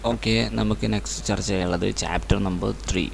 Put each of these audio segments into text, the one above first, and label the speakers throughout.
Speaker 1: okay നമുക്ക് next ചർച്ച ചെയ്യാനുള്ളത് chapter number three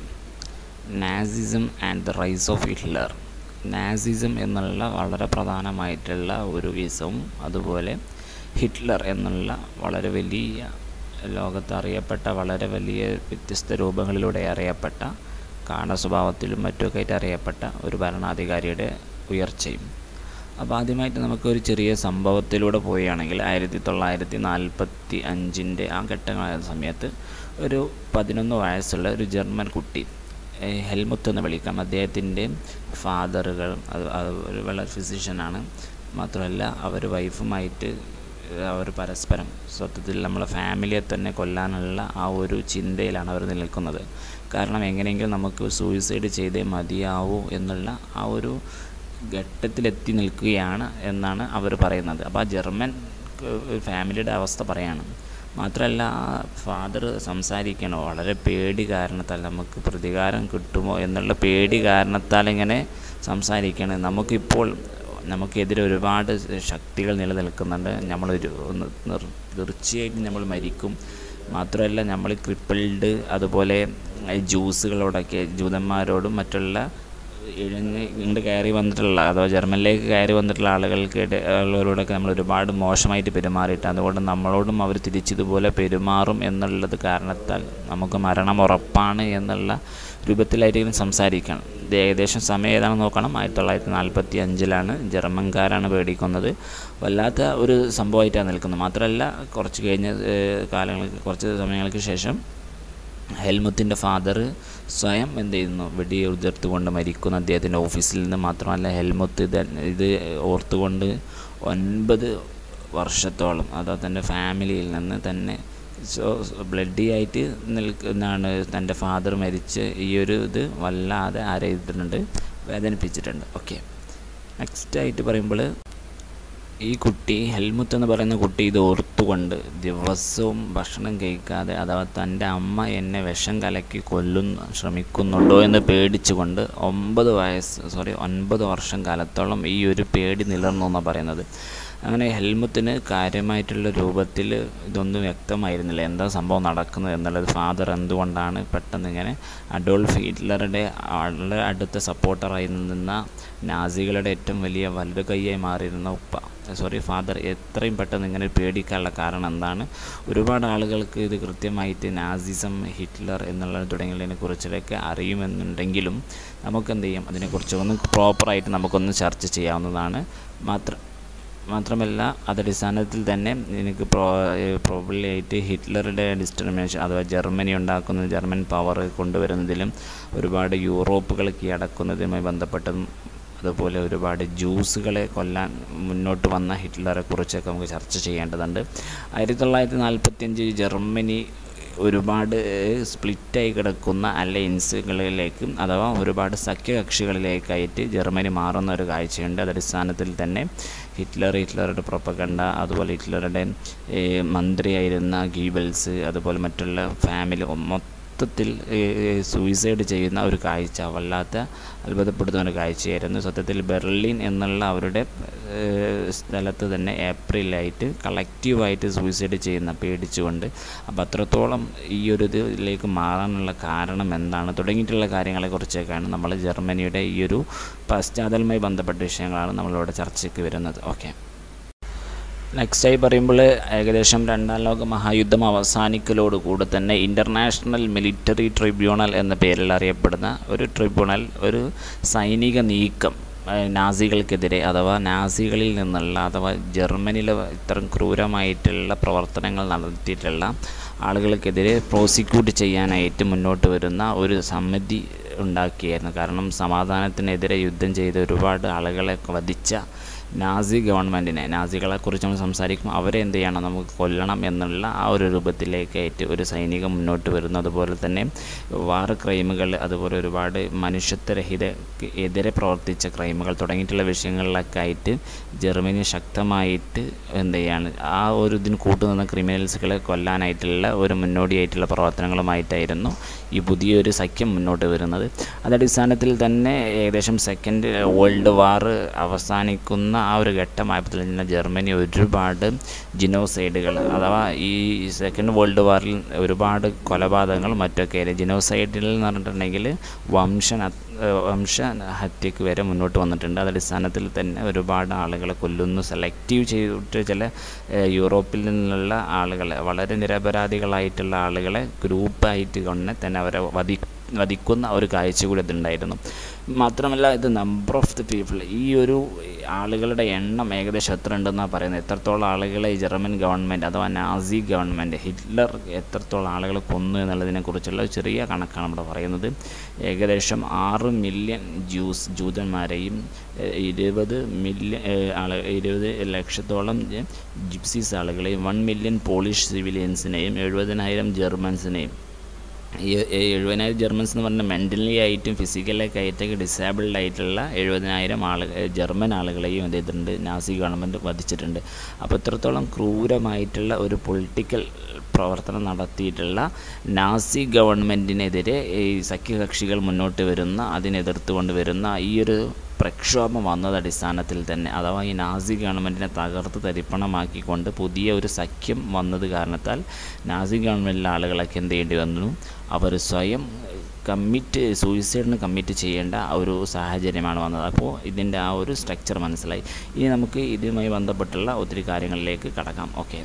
Speaker 1: Nazism and the rise of Hitler Nazism എന്നുള്ള വളരെ പ്രധാനമായിട്ടുള്ള ഒരു വിസവും അതുപോലെ ഹിറ്റ്ലർ എന്നുള്ള വളരെ വലിയ ലോകത്ത് അറിയപ്പെട്ട വളരെ വലിയ വ്യത്യസ്ത രൂപങ്ങളിലൂടെ അറിയപ്പെട്ട കാണ സ്വഭാവത്തിലും മറ്റുമൊക്കെ ആയിട്ട് അറിയപ്പെട്ട ഒരു ഭരണാധികാരിയുടെ ഉയർച്ചയും അപ്പോൾ ആദ്യമായിട്ട് നമുക്കൊരു ചെറിയ സംഭവത്തിലൂടെ പോവുകയാണെങ്കിൽ ആയിരത്തി തൊള്ളായിരത്തി നാൽപ്പത്തി അഞ്ചിൻ്റെ ആ ഘട്ടങ്ങളായ സമയത്ത് ഒരു പതിനൊന്ന് വയസ്സുള്ള ഒരു ജർമ്മൻ കുട്ടി ഏഹ് ഹെൽമുത്ത് എന്ന് വിളിക്കാം അദ്ദേഹത്തിൻ്റെ ഫാദറുകൾ അത് അത് ഒരു വളരെ ഫിസിഷ്യനാണ് മാത്രമല്ല അവർ വൈഫുമായിട്ട് അവർ പരസ്പരം സത്യത്തിൽ നമ്മളെ ഫാമിലിയെ തന്നെ കൊല്ലാനുള്ള ആ ഒരു ചിന്തയിലാണ് അവർ നിൽക്കുന്നത് കാരണം എങ്ങനെയെങ്കിലും നമുക്ക് സൂയിസൈഡ് ചെയ്തേ മതിയാവൂ എന്നുള്ള ആ ഒരു ഘട്ടത്തിലെത്തി നിൽക്കുകയാണ് എന്നാണ് അവർ പറയുന്നത് അപ്പോൾ ആ ജർമ്മൻ ഫാമിലിയുടെ അവസ്ഥ പറയാണ് മാത്രമല്ല ആ ഫാദർ സംസാരിക്കണം വളരെ പേടി കാരണത്താൽ നമുക്ക് പ്രതികാരം കിട്ടുമോ എന്നുള്ള പേടി കാരണത്താൽ ഇങ്ങനെ സംസാരിക്കണം നമുക്കിപ്പോൾ നമുക്കെതിരെ ഒരുപാട് ശക്തികൾ നിലനിൽക്കുന്നുണ്ട് നമ്മളൊരു ഒന്ന് നിർ- തീർച്ചയായിട്ടും നമ്മൾ മരിക്കും മാത്രമല്ല നമ്മൾ ക്രിപ്പിൾഡ് അതുപോലെ ജ്യൂസുകളോടൊക്കെ ജൂതന്മാരോടും മറ്റുള്ള ഇഴഞ്ഞ് ഇങ്ങോട്ട് കയറി വന്നിട്ടുള്ള അഥവാ ജർമ്മനിലേക്ക് കയറി വന്നിട്ടുള്ള ആളുകൾക്ക് ഇട- ഉള്ളവരോടൊക്കെ നമ്മൾ ഒരുപാട് മോശമായിട്ട് പെരുമാറിയിട്ട് അതുകൊണ്ട് നമ്മളോടും അവർ തിരിച്ചിതുപോലെ പെരുമാറും എന്നുള്ളത് കാരണത്താൽ നമുക്ക് മരണം ഉറപ്പാണ് എന്നുള്ള രൂപത്തിലായിരിക്കും സംസാരിക്കണം ഇത് ഏകദേശം സമയം ഏതാണെന്ന് നോക്കണം ആയിരത്തി തൊള്ളായിരത്തി നാൽപ്പത്തി അഞ്ചിലാണ് ജർമ്മൻകാരാണ് പേടിക്കുന്നത് വല്ലാത്ത ഒരു സംഭവമായിട്ടാണ് നിൽക്കുന്നത് മാത്രമല്ല കുറച്ച് കഴിഞ്ഞ ഏഹ്, കാലങ്ങൾക്ക് കുറച്ച് സമയങ്ങൾക്ക് ശേഷം ഹെൽമുത്തിൻ്റെ ഫാദർ സ്വയം എന്ത് ചെയ്യുന്നു വെടി ഉതിർത്തുകൊണ്ട് മരിക്കുന്നു അദ്ദേഹത്തിൻ്റെ ഓഫീസിൽ നിന്ന് മാത്രമല്ല ഹെൽമുത്ത് ഇത് ഇത് ഓർത്തുകൊണ്ട് ഒൻപത് വർഷത്തോളം അതോ തൻ്റെ ഫാമിലിയിൽ നിന്ന് തന്നെ സോ ബ്ലഡി ആയിട്ട് നിൽക്കുന്നതാണ് തൻ്റെ ഫാദർ മരിച്ച് ഈ ഒരു ഇത് വല്ലാതെ ആരെ ചെയ്തിട്ടുണ്ട് വേദനിപ്പിച്ചിട്ടുണ്ട് ഓക്കെ നെക്സ്റ്റ് ആയിട്ട് പറയുമ്പോൾ ഈ കുട്ടി ഹെൽമുത്ത് എന്ന് പറയുന്ന കുട്ടി ഇത് ഓർത്തുകൊണ്ട് ദിവസവും ഭക്ഷണം കഴിക്കാതെ അഥവാ തൻ്റെ അമ്മ എന്നെ വിഷം കലക്കി കൊല്ലുന്നു ശ്രമിക്കുന്നുണ്ടോ എന്ന് പേടിച്ചുകൊണ്ട് ഒമ്പത് വയസ്സ് സോറി ഒൻപത് വർഷം കാലത്തോളം ഈ ഒരു പേടി നിലർന്നു എന്നാണ് പറയുന്നത് അങ്ങനെ ഹെൽമുത്തിന് കാര്യമായിട്ടുള്ള രൂപത്തിൽ ഇതൊന്നും വ്യക്തമായിരുന്നില്ല എന്താ സംഭവം നടക്കുന്നത് എന്നുള്ളത് ഫാദർ എന്തുകൊണ്ടാണ് പെട്ടെന്ന് ഇങ്ങനെ അഡോൾഫ് ഹിറ്റ്ലറുടെ വളരെ അടുത്ത സപ്പോർട്ടറായി നിന്ന നാസികളുടെ ഏറ്റവും വലിയ വലതു കൈയായി മാറിയിരുന്ന ഉപ്പ സോറി ഫാദർ എത്രയും പെട്ടെന്ന് ഇങ്ങനെ പേടിക്കാനുള്ള കാരണം എന്താണ് ഒരുപാട് ആളുകൾക്ക് ഇത് കൃത്യമായിട്ട് നാസിസം ഹിറ്റ്ലർ എന്നുള്ള തുടങ്ങിയതിനെ കുറിച്ചൊക്കെ അറിയുമെന്നുണ്ടെങ്കിലും നമുക്കെന്ത് ചെയ്യും അതിനെക്കുറിച്ച് ഒന്ന് പ്രോപ്പറായിട്ട് നമുക്കൊന്ന് ചർച്ച ചെയ്യാവുന്നതാണ് മാത്രം മാത്രമല്ല അത് അടിസ്ഥാനത്തിൽ തന്നെ എനിക്ക് പ്രോ പ്രോബ്ലി ആയിട്ട് ഹിറ്റ്ലറുടെ ഡിസ്റ്റർമിനേഷൻ അഥവാ ജർമ്മനി ഉണ്ടാക്കുന്ന ജർമ്മൻ പവർ കൊണ്ടുവരുന്നതിലും ഒരുപാട് യൂറോപ്പുകൾ കീഴടക്കുന്നതുമായി ബന്ധപ്പെട്ടതും അതുപോലെ ഒരുപാട് ജ്യൂസുകളെ കൊല്ലാൻ മുന്നോട്ട് വന്ന ഹിറ്റ്ലറെ കുറിച്ചൊക്കെ നമുക്ക് ചർച്ച ചെയ്യേണ്ടതുണ്ട് ആയിരത്തി തൊള്ളായിരത്തി നാൽപ്പത്തിയഞ്ച് ജർമ്മനി ഒരുപാട് സ്പ്ലിറ്റായി കിടക്കുന്ന അലയൻസുകളിലേക്ക് അഥവാ ഒരുപാട് സഖ്യകക്ഷികളിലേക്കായിട്ട് ജർമ്മനി മാറുന്ന ഒരു കാഴ്ചയുണ്ട് അത് അടിസ്ഥാനത്തിൽ തന്നെ ഹിറ്റ്ലർ ഹിറ്റ്ലറുടെ പ്രൊപ്പഗണ്ട അതുപോലെ ഹിറ്റ്ലറുടെ ഏഹ്, മന്ത്രിയായിരുന്ന ഗീബൽസ് അതുപോലെ മറ്റുള്ള ഫാമിലി മൊത്തത്തിൽ സൂയിസൈഡ് ചെയ്യുന്ന ഒരു കാഴ്ച വല്ലാത്ത അത്ഭുതപ്പെടുത്തുന്ന ഒരു കാഴ്ചയായിരുന്നു സത്യത്തിൽ ബെർലിൻ എന്നുള്ള അവരുടെ ഏഹ്, സ്ഥലത്ത് തന്നെ ഏപ്രിലായിട്ട് കളക്റ്റീവായിട്ട് സൂയിസൈഡ് ചെയ്യുന്ന പേടിച്ചുകൊണ്ട് അപ്പോൾ അത്രത്തോളം ഈ ഒരു ഇതിലേക്ക് മാറാനുള്ള കാരണം എന്താണ് തുടങ്ങിയിട്ടുള്ള കാര്യങ്ങളെക്കുറിച്ചൊക്കെയാണ് നമ്മൾ ജർമ്മനിയുടെ ഈ ഒരു പശ്ചാത്തലവുമായി ബന്ധപ്പെട്ട വിഷയങ്ങളാണ് നമ്മളിവിടെ ചർച്ചയ്ക്ക് വരുന്നത് ഓക്കെ നെക്സ്റ്റായി പറയുമ്പോൾ ഏകദേശം രണ്ടാം ലോക മഹായുദ്ധം അവസാനിക്കലോടുകൂടി തന്നെ ഇൻ്റർനാഷണൽ മിലിറ്ററി ട്രിബ്യൂണൽ എന്ന പേരിൽ അറിയപ്പെടുന്ന ഒരു ട്രിബ്യൂണൽ ഒരു സൈനിക നീക്കം ഏഹ്, നാസികൾക്കെതിരെ അഥവാ നാസികളിൽ നിന്നുള്ള അഥവാ ജർമ്മനിയിലെ ഇത്തരം ക്രൂരമായിട്ടുള്ള പ്രവർത്തനങ്ങൾ നടത്തിയിട്ടുള്ള ആളുകൾക്കെതിരെ പ്രോസിക്യൂട്ട് ചെയ്യാനായിട്ട് മുന്നോട്ട് വരുന്ന ഒരു സമിതി ഉണ്ടാക്കിയായിരുന്നു കാരണം സമാധാനത്തിനെതിരെ യുദ്ധം ചെയ്ത ഒരുപാട് ആളുകളെ വധിച്ച നാസി ഗവൺമെൻറ്റിനെ നാസികളെക്കുറിച്ച് നമ്മൾ സംസാരിക്കും അവരെ എന്ത് ചെയ്യണം നമുക്ക് കൊല്ലണം എന്നുള്ള ആ ഒരു രൂപത്തിലേക്കായിട്ട് ഒരു സൈനികം മുന്നോട്ട് വരുന്നു അതുപോലെ തന്നെ വാർ ക്രൈമുകൾ അതുപോലെ ഒരുപാട് മനുഷ്യത്വരഹിത എതിരെ പ്രവർത്തിച്ച ക്രൈമുകൾ തുടങ്ങിയിട്ടുള്ള വിഷയങ്ങളിലൊക്കെ ആയിട്ട് ജർമ്മനി ശക്തമായിട്ട് എന്ത് ചെയ്യാണ് ആ ഒരു ഇതിന് കൂട്ടുനിന്ന ക്രിമിനൽസുകളെ കൊല്ലാനായിട്ടുള്ള ഒരു മുന്നോടിയായിട്ടുള്ള പ്രവർത്തനങ്ങളുമായിട്ടായിരുന്നു ഈ പുതിയൊരു സഖ്യം മുന്നോട്ട് വരുന്നത് അതടിസ്ഥാനത്തിൽ തന്നെ ഏകദേശം സെക്കൻഡ് വേൾഡ് വാർ അവസാനിക്കുന്ന ആ ഒരു ഘട്ടമായപ്പോൾ തന്നെ ജർമ്മനി ഒരുപാട് ജിനോസൈഡുകൾ അഥവാ ഈ സെക്കൻഡ് വേൾഡ് വാറിൽ ഒരുപാട് കൊലപാതകങ്ങൾ മറ്റൊക്കെ ജിനോസൈഡിൽ എന്ന് പറഞ്ഞിട്ടുണ്ടെങ്കിൽ വംശ വംശഹത്യക്ക് വരെ മുന്നോട്ട് വന്നിട്ടുണ്ട് അത് അടിസ്ഥാനത്തിൽ തന്നെ ഒരുപാട് ആളുകളെ കൊല്ലുന്നു സെലക്റ്റീവ് ചെയ്തിട്ട് ചില യൂറോപ്പിൽ നിന്നുള്ള ആളുകളെ വളരെ നിരപരാധികളായിട്ടുള്ള ആളുകളെ ഗ്രൂപ്പായിട്ട് കൊണ്ട് തന്നെ അവരെ വധി വധിക്കുന്ന ഒരു കാഴ്ച കൂടി അതുണ്ടായിരുന്നു മാത്രമല്ല ഇത് നമ്പർ ഓഫ് ദി പീപ്പിൾ ഈ ഒരു ആളുകളുടെ എണ്ണം ഏകദേശം എത്ര ഉണ്ടെന്നാണ് പറയുന്നത് എത്രത്തോളം ആളുകളെ ഈ ജർമ്മൻ ഗവൺമെൻറ് അഥവാ നാസി ഗവൺമെൻറ് ഹിറ്റ്ലർ എത്രത്തോളം ആളുകളെ കൊന്നു എന്നുള്ളതിനെക്കുറിച്ചുള്ള ഒരു ചെറിയ കണക്കാണ് ഇവിടെ പറയുന്നത് ഏകദേശം ആറ് മില്യൺ ജ്യൂസ് ജൂതന്മാരെയും ഇരുപത് മില്യൺ ആള് ഇരുപത് ലക്ഷത്തോളം ജിപ്സീസ് ആളുകളെയും വൺ മില്യൺ പോളിഷ് സിവിലിയൻസിനെയും എഴുപതിനായിരം ജർമ്മൻസിനെയും ഈ എഴുപതിനായിരം ജർമ്മൻസ് എന്ന് പറഞ്ഞാൽ മെൻ്റലി ആയിട്ടും ഫിസിക്കലൊക്കെ ആയിട്ടൊക്കെ ഡിസേബിൾഡ് ആയിട്ടുള്ള എഴുപതിനായിരം ആളുകൾ ജർമ്മൻ ആളുകളെയും എന്ത് ചെയ്തിട്ടുണ്ട് നാസി ഗവൺമെൻറ് വധിച്ചിട്ടുണ്ട് അപ്പോൾ ഇത്രത്തോളം ക്രൂരമായിട്ടുള്ള ഒരു പൊളിറ്റിക്കൽ പ്രവർത്തനം നടത്തിയിട്ടുള്ള നാസി ഗവൺമെൻറ്റിനെതിരെ ഈ സഖ്യകക്ഷികൾ മുന്നോട്ട് വരുന്ന അതിനെതിർത്തുകൊണ്ട് വരുന്ന ഈ ഒരു പ്രക്ഷോഭം വന്നത് അടിസ്ഥാനത്തിൽ തന്നെ അഥവാ ഈ നാസി ഗവൺമെൻറ്റിനെ തകർത്ത് തരിപ്പണമാക്കിക്കൊണ്ട് പുതിയ ഒരു സഖ്യം വന്നത് കാരണത്താൽ നാസി ഗവൺമെൻറ്റിലെ ആളുകളൊക്കെ എന്ത് ചെയ്യേണ്ടി വന്നു അവർ സ്വയം കമ്മിറ്റ് സൂയിസൈഡിന് കമ്മിറ്റ് ചെയ്യേണ്ട ഒരു സാഹചര്യമാണ് വന്നത് അപ്പോൾ ഇതിൻ്റെ ആ ഒരു സ്ട്രക്ചർ മനസ്സിലായി ഇനി നമുക്ക് ഇതുമായി ബന്ധപ്പെട്ടുള്ള ഒത്തിരി കാര്യങ്ങളിലേക്ക് കടക്കാം okay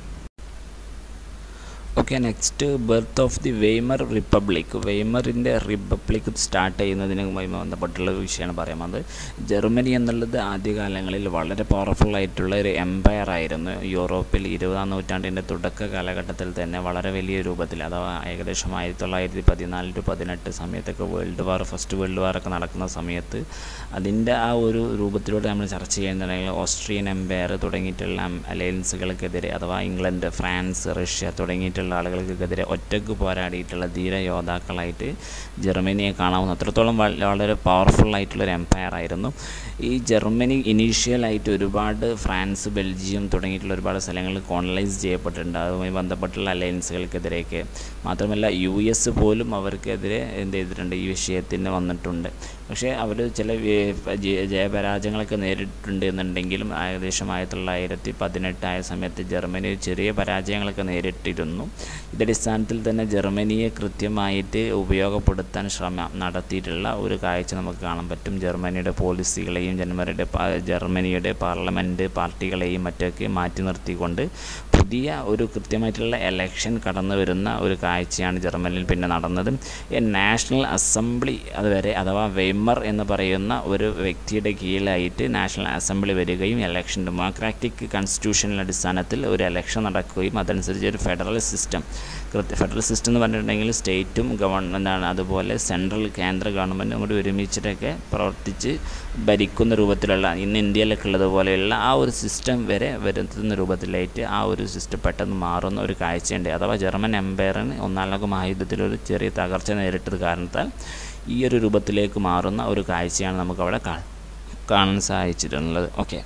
Speaker 1: okay next birth of the Weimar republic വെയ്മറിൻ്റെ റിപ്പബ്ലിക് സ്റ്റാർട്ട് ചെയ്യുന്നതിനുമായി ബന്ധപ്പെട്ടുള്ള ഒരു വിഷയമാണ് പറയാൻ വന്നത് ജർമ്മനി എന്നുള്ളത് ആദ്യകാലങ്ങളിൽ വളരെ പവർഫുൾ ആയിട്ടുള്ള ഒരു എംപയർ ആയിരുന്നു യൂറോപ്പിൽ ഇരുപതാം നൂറ്റാണ്ടിൻ്റെ തുടക്ക കാലഘട്ടത്തിൽ തന്നെ വളരെ വലിയ രൂപത്തിൽ അഥവാ ഏകദേശം ആയിരത്തി തൊള്ളായിരത്തി പതിനാല് ടു പതിനെട്ട് സമയത്തൊക്കെ world war first world war ഒക്കെ നടക്കുന്ന സമയത്ത് അതിൻ്റെ ആ ഒരു രൂപത്തിലൂടെ നമ്മൾ ചർച്ച ചെയ്യുന്നുണ്ടെങ്കിൽ ഓസ്ട്രിയൻ എംപയർ തുടങ്ങിയിട്ടുള്ള അലയൻസുകൾക്കെതിരെ അഥവാ ഇംഗ്ലണ്ട് ഫ്രാൻസ് റഷ്യ തുടങ്ങിയിട്ടുള്ള ആയിട്ടുള്ള ആളുകൾക്കെതിരെ ഒറ്റക്ക് പോരാടിയിട്ടുള്ള ധീര യോദ്ധാക്കളായിട്ട് ജർമ്മനിയെ കാണാവുന്ന അത്രത്തോളം വളരെ പവർഫുൾ ആയിട്ടുള്ള ഒരു എംപയർ ആയിരുന്നു ഈ ജർമ്മനി ഇനീഷ്യലായിട്ട് ഒരുപാട് ഫ്രാൻസ് ബെൽജിയം തുടങ്ങിയിട്ടുള്ള ഒരുപാട് സ്ഥലങ്ങളിൽ കോണലൈസ് ചെയ്യപ്പെട്ടിട്ടുണ്ട് അതുമായി ബന്ധപ്പെട്ടുള്ള അലയൻസുകൾക്കെതിരെയൊക്കെ മാത്രമല്ല യു എസ് പോലും അവർക്കെതിരെ എന്ത് ചെയ്തിട്ടുണ്ട് ഈ വിഷയത്തിന് വന്നിട്ടുണ്ട് പക്ഷേ അവർ ചില ജയപരാജയങ്ങളൊക്കെ നേരിട്ടുണ്ട് എന്നുണ്ടെങ്കിലും ഏകദേശം ആയിരത്തി തൊള്ളായിരത്തി പതിനെട്ടായ സമയത്ത് ജർമ്മനി ചെറിയ പരാജയങ്ങളൊക്കെ നേരിട്ടിരുന്നു ഇതടിസ്ഥാനത്തിൽ തന്നെ ജർമ്മനിയെ കൃത്യമായിട്ട് ഉപയോഗപ്പെടുത്താൻ ശ്രമം നടത്തിയിട്ടുള്ള ഒരു കാഴ്ച നമുക്ക് കാണാൻ പറ്റും ജർമ്മനിയുടെ പോളിസികളെയും ജർമ്മനിയുടെ ജർമ്മനിയുടെ പാർലമെൻറ്റ് പാർട്ടികളെയും മറ്റൊക്കെ മാറ്റി നിർത്തിക്കൊണ്ട് പുതിയ ഒരു കൃത്യമായിട്ടുള്ള എലക്ഷൻ കടന്നു വരുന്ന ഒരു കാഴ്ചയാണ് ജർമ്മനിയിൽ പിന്നെ നടന്നത് നാഷണൽ അസംബ്ലി അതുവരെ അഥവാ വെയ്മർ എന്ന് പറയുന്ന ഒരു വ്യക്തിയുടെ കീഴിലായിട്ട് നാഷണൽ അസംബ്ലി വരികയും എലക്ഷൻ ഡെമോക്രാറ്റിക് കോൺസ്റ്റിറ്റ്യൂഷണൽ അടിസ്ഥാനത്തിൽ ഒരു എലക്ഷൻ നടക്കുകയും അതനുസരിച്ച് ഒരു ഫെഡറൽ സിസ്റ്റം ഫെഡറൽ സിസ്റ്റം എന്ന് പറഞ്ഞിട്ടുണ്ടെങ്കിൽ സ്റ്റേറ്റും ഗവൺമെൻറ്റാണ് അതുപോലെ സെൻട്രൽ കേന്ദ്ര ഗവൺമെൻറ്റും കൂടി ഒരുമിച്ചിട്ടൊക്കെ പ്രവർത്തിച്ച് ഭരിക്കുന്ന രൂപത്തിലുള്ള ഇന്ന് ഇന്ത്യയിലൊക്കെ ഉള്ളതുപോലെയുള്ള ആ ഒരു സിസ്റ്റം വരെ വരുത്തുന്ന രൂപത്തിലായിട്ട് ആ ഒരു സിസ്റ്റം പെട്ടെന്ന് മാറുന്ന ഒരു കാഴ്ചയുണ്ട് അഥവാ ജർമ്മൻ എംപയറിന് ഒന്നാം ലോക മഹായുദ്ധത്തിലൊരു ചെറിയ തകർച്ച നേരിട്ടത് കാരണത്താൽ ഈ ഒരു രൂപത്തിലേക്ക് മാറുന്ന ഒരു കാഴ്ചയാണ് നമുക്കവിടെ കാണാൻ സാധിച്ചിട്ടുള്ളത് ഓക്കെ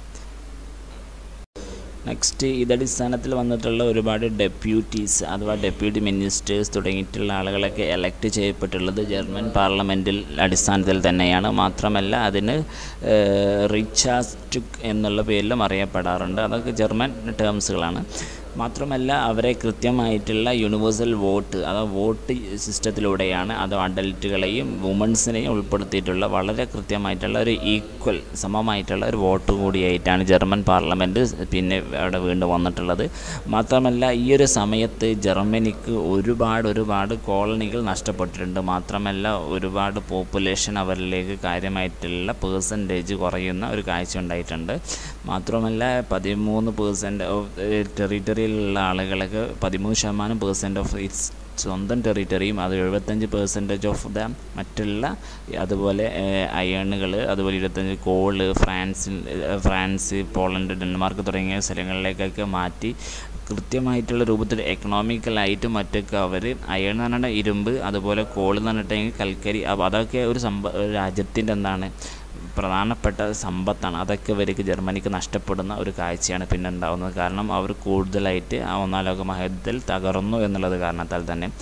Speaker 1: നെക്സ്റ്റ് ഇതടിസ്ഥാനത്തിൽ വന്നിട്ടുള്ള ഒരുപാട് ഡെപ്യൂട്ടീസ് അഥവാ ഡെപ്യൂട്ടി മിനിസ്റ്റേഴ്സ് തുടങ്ങിയിട്ടുള്ള ആളുകളൊക്കെ എലക്ട് ചെയ്യപ്പെട്ടുള്ളത് ജർമ്മൻ പാർലമെൻറ്റിൽ അടിസ്ഥാനത്തിൽ തന്നെയാണ് മാത്രമല്ല അതിന് റിച്ചാസ്റ്റുക് എന്നുള്ള പേരിലും അറിയപ്പെടാറുണ്ട് അതൊക്കെ ജർമ്മൻ ടേംസുകളാണ് മാത്രമല്ല അവരെ കൃത്യമായിട്ടുള്ള യൂണിവേഴ്സൽ വോട്ട് അഥവാ വോട്ട് സിസ്റ്റത്തിലൂടെയാണ് അത് അഡൽട്ടുകളെയും വുമൺസിനെയും ഉൾപ്പെടുത്തിയിട്ടുള്ള വളരെ കൃത്യമായിട്ടുള്ള ഒരു ഈക്വൽ സമമായിട്ടുള്ള ഒരു വോട്ട് കൂടിയായിട്ടാണ് ജർമ്മൻ പാർലമെൻറ്റ് പിന്നെ അവിടെ വീണ്ടും വന്നിട്ടുള്ളത് മാത്രമല്ല ഈ ഒരു സമയത്ത് ജർമ്മനിക്ക് ഒരുപാട് ഒരുപാട് കോളനികൾ നഷ്ടപ്പെട്ടിട്ടുണ്ട് മാത്രമല്ല ഒരുപാട് പോപ്പുലേഷൻ അവരിലേക്ക് കാര്യമായിട്ടുള്ള പേഴ്സൻറ്റേജ് കുറയുന്ന ഒരു കാഴ്ച ഉണ്ടായിട്ടുണ്ട് മാത്രമല്ല പതിമൂന്ന് പേഴ്സൻറ്റ് ഓഫ് ടെറിട്ടറിയിലുള്ള ആളുകൾക്ക് പതിമൂന്ന് ശതമാനം പേഴ്സൻറ്റ് ഓഫ് ഇറ്റ്സ് സ്വന്തം ടെറിട്ടറിയും അത് എഴുപത്തഞ്ച് പെർസെൻറ്റേജ് ഓഫ് ദ മറ്റുള്ള അതുപോലെ അയണുകൾ അതുപോലെ ഇരുപത്തഞ്ച് കോള് ഫ്രാൻസിൽ ഫ്രാൻസ് പോളണ്ട് ഡെൻമാർക്ക് തുടങ്ങിയ സ്ഥലങ്ങളിലേക്കൊക്കെ മാറ്റി കൃത്യമായിട്ടുള്ള രൂപത്തിൽ എക്കണോമിക്കലായിട്ടും മറ്റൊക്കെ അവർ അയൺ എന്ന് പറഞ്ഞാൽ ഇരുമ്പ് അതുപോലെ കോള് എന്ന് പറഞ്ഞിട്ടുണ്ടെങ്കിൽ കൽക്കരി അപ്പോൾ അതൊക്കെ ഒരു സമ്പ രാജ്യത്തിൻ്റെ എന്താണ് പ്രധാനപ്പെട്ട സമ്പത്താണ് അതൊക്കെ ഇവർക്ക് ജർമ്മനിക്ക് നഷ്ടപ്പെടുന്ന ഒരു കാഴ്ചയാണ് പിന്നെ ഉണ്ടാകുന്നത് കാരണം അവർ കൂടുതലായിട്ട് ആ ഒന്നാം ലോക മഹായുദ്ധത്തിൽ തകർന്നു എന്നുള്ളത് കാരണത്താൽ തന്നെ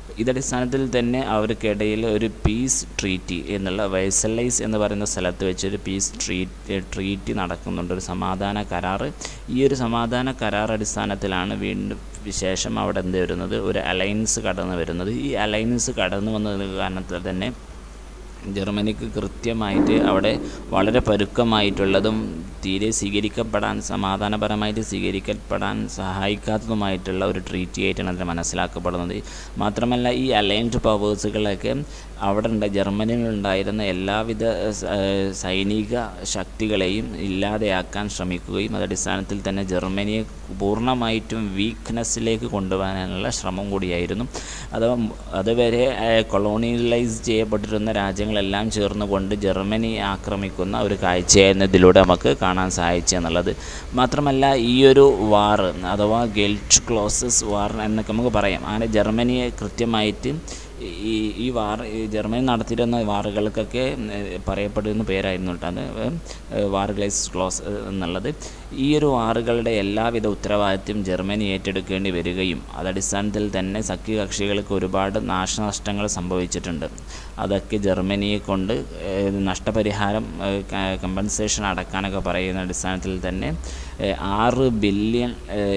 Speaker 1: ഇതടിസ്ഥാനത്തിൽ തന്നെ അവർക്കിടയിൽ ഒരു പീസ് ട്രീറ്റി എന്നുള്ള വൈസലൈസ് എന്ന് പറയുന്ന സ്ഥലത്ത് വെച്ച് ഒരു പീസ് ട്രീറ്റ് ട്രീറ്റി നടക്കുന്നുണ്ട് ഒരു സമാധാന കരാർ ഈ ഒരു സമാധാന കരാർ അടിസ്ഥാനത്തിലാണ് വീണ്ടും വിശേഷം അവിടെ എന്ത് വരുന്നത് ഒരു അലയൻസ് കടന്നു വരുന്നത് ഈ അലയൻസ് കടന്നു വന്നത് കാരണത്തിൽ തന്നെ ജർമ്മനിക്ക് കൃത്യമായിട്ട് അവിടെ വളരെ പരുക്കമായിട്ടുള്ളതും തീരെ സ്വീകരിക്കപ്പെടാൻ സമാധാനപരമായിട്ട് സ്വീകരിക്കപ്പെടാൻ സഹായിക്കാത്തതുമായിട്ടുള്ള ഒരു ട്രീറ്റി ആയിട്ടാണ് അതിനെ മനസ്സിലാക്കപ്പെടുന്നത് മാത്രമല്ല ഈ അലയൻഡ് പവേഴ്സുകളൊക്കെ അവിടെ ഉണ്ട് ജർമ്മനിയിലുണ്ടായിരുന്ന എല്ലാവിധ സൈനിക ശക്തികളെയും ഇല്ലാതെയാക്കാൻ ശ്രമിക്കുകയും അതടിസ്ഥാനത്തിൽ തന്നെ ജർമ്മനിയെ പൂർണ്ണമായിട്ടും വീക്ക്നെസ്സിലേക്ക് കൊണ്ടുപോകാനുള്ള ശ്രമം കൂടിയായിരുന്നു അഥവാ അതുവരെ കൊളോണിയലൈസ് ചെയ്യപ്പെട്ടിരുന്ന രാജ്യങ്ങളെല്ലാം ചേർന്നുകൊണ്ട് ജർമ്മനി ആക്രമിക്കുന്ന ഒരു കാഴ്ചയായിരുന്നു ഇതിലൂടെ നമുക്ക് കാണാൻ സാധിച്ചെന്നുള്ളത് മാത്രമല്ല ഈ ഒരു വാർ അഥവാ ഗെൽറ്റ് ക്ലോസസ് വാർ എന്നൊക്കെ നമുക്ക് പറയാം അങ്ങനെ ജർമ്മനിയെ കൃത്യമായിട്ട് ഈ ഈ വാർ ഈ ജർമ്മനി നടത്തിയിരുന്ന വാറുകൾക്കൊക്കെ പറയപ്പെടുന്ന പേരായിരുന്നു കേട്ടോ അത് വാറുഗ്ലൈസ് ക്ലോസ് എന്നുള്ളത് ഈ ഒരു വാറുകളുടെ എല്ലാവിധ ഉത്തരവാദിത്വം ജർമ്മനി ഏറ്റെടുക്കേണ്ടി വരികയും അതടിസ്ഥാനത്തിൽ തന്നെ സഖ്യകക്ഷികൾക്ക് ഒരുപാട് നാശനഷ്ടങ്ങൾ സംഭവിച്ചിട്ടുണ്ട് അതൊക്കെ ജർമ്മനിയെ കൊണ്ട് നഷ്ടപരിഹാരം കമ്പൻസേഷൻ അടക്കാനൊക്കെ പറയുന്ന അടിസ്ഥാനത്തിൽ തന്നെ ആറ് ബില്യൺ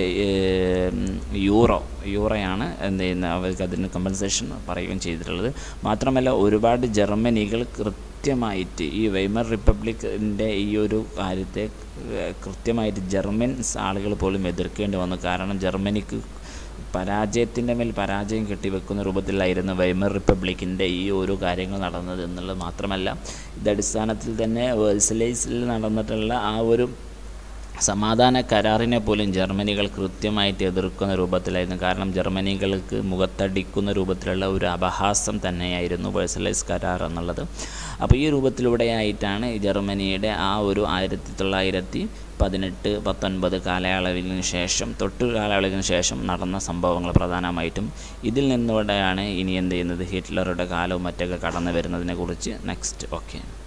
Speaker 1: യൂറോ യൂറോയാണ് എന്ത് ചെയ്യുന്നത് അവർക്ക് അതിന് കമ്പൻസേഷൻ പറയുകയും ചെയ്തിട്ടുള്ളത് മാത്രമല്ല ഒരുപാട് ജർമ്മനികൾ കൃത്യമായിട്ട് ഈ വൈമർ റിപ്പബ്ലിക്കിൻ്റെ ഈ ഒരു കാര്യത്തെ കൃത്യമായിട്ട് ജർമ്മൻസ് ആളുകൾ പോലും എതിർക്കേണ്ടി വന്നു കാരണം ജർമ്മനിക്ക് പരാജയത്തിൻ്റെ മേൽ പരാജയം കെട്ടിവെക്കുന്ന രൂപത്തിലായിരുന്നു വൈമർ റിപ്പബ്ലിക്കിൻ്റെ ഈ ഓരോ കാര്യങ്ങൾ നടന്നത് എന്നുള്ളത് മാത്രമല്ല ഇതടിസ്ഥാനത്തിൽ തന്നെ വേഴ്സലൈസിൽ നടന്നിട്ടുള്ള ആ ഒരു സമാധാന കരാറിനെ പോലും ജർമ്മനികൾ കൃത്യമായിട്ട് എതിർക്കുന്ന രൂപത്തിലായിരുന്നു കാരണം ജർമ്മനികൾക്ക് മുഖത്തടിക്കുന്ന രൂപത്തിലുള്ള ഒരു അപഹാസം തന്നെയായിരുന്നു വേഴ്സലൈസ് കരാർ എന്നുള്ളത് അപ്പോൾ ഈ രൂപത്തിലൂടെയായിട്ടാണ് ജർമ്മനിയുടെ ആ ഒരു ആയിരത്തി തൊള്ളായിരത്തി പതിനെട്ട് പത്തൊൻപത് കാലയളവിന് ശേഷം തൊട്ട് കാലയളവിന് ശേഷം നടന്ന സംഭവങ്ങൾ പ്രധാനമായിട്ടും ഇതിൽ നിന്നുകൊണ്ടാണ് ഇനി എന്ത് ചെയ്യുന്നത് ഹിറ്റ്ലറുടെ കാലവും മറ്റൊക്കെ കടന്നു വരുന്നതിനെ കുറിച്ച് നെക്സ്റ്റ് ഓക്കെ